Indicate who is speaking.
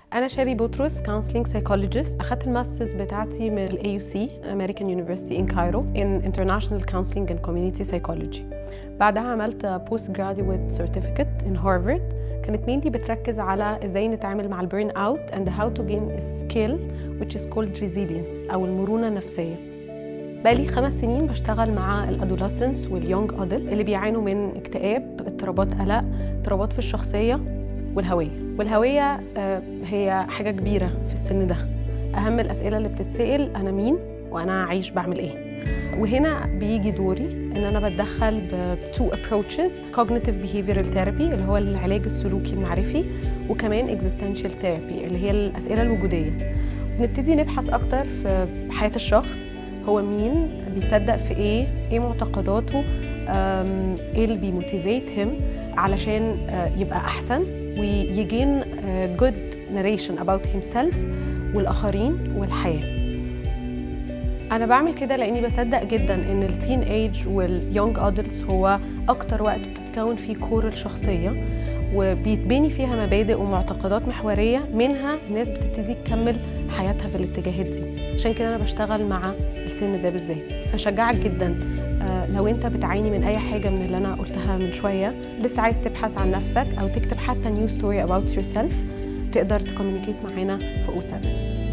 Speaker 1: أنا شاري بطرس كونسلينج سايكولوجيست أخدت الماسترز بتاعتي من ال AUC American University in Cairo in International Counseling and Community Psychology بعدها عملت Post Graduate Certificate in Harvard كانت mainly بتركز على ازاي نتعامل مع البيرن اوت and how to gain a skill which is called resilience أو المرونة النفسية بقالي خمس سنين بشتغل مع الادولسنس واليونج ادل اللي بيعانوا من اكتئاب اضطرابات قلق اضطرابات في الشخصيه والهويه والهويه آه، هي حاجه كبيره في السن ده اهم الاسئله اللي بتتسال انا مين وانا عايش بعمل ايه وهنا بيجي دوري ان انا بتدخل ب two approaches cognitive behavioral therapy اللي هو العلاج السلوكي المعرفي وكمان existential therapy اللي هي الاسئله الوجوديه بنبتدي نبحث اكتر في حياه الشخص هو مين بيصدق في ايه ايه معتقداته أم، ايه اللي بيموتيفيت هيم علشان آه، يبقى احسن ويجين جود narration about himself والاخرين والحياه انا بعمل كده لاني بصدق جدا ان التين ايج واليونج ادلتس هو اكتر وقت بتتكون فيه كور الشخصيه وبيتبني فيها مبادئ ومعتقدات محوريه منها الناس بتبتدي تكمل حياتها في الاتجاهات دي عشان كده انا بشتغل مع السن ده بالذات بشجعك جدا آه، لو انت بتعاني من اي حاجه من اللي انا قلتها من شويه لسه عايز تبحث عن نفسك او تكتب حتى نيو ستوري about yourself تقدر تكوميونيكيت معانا في او 7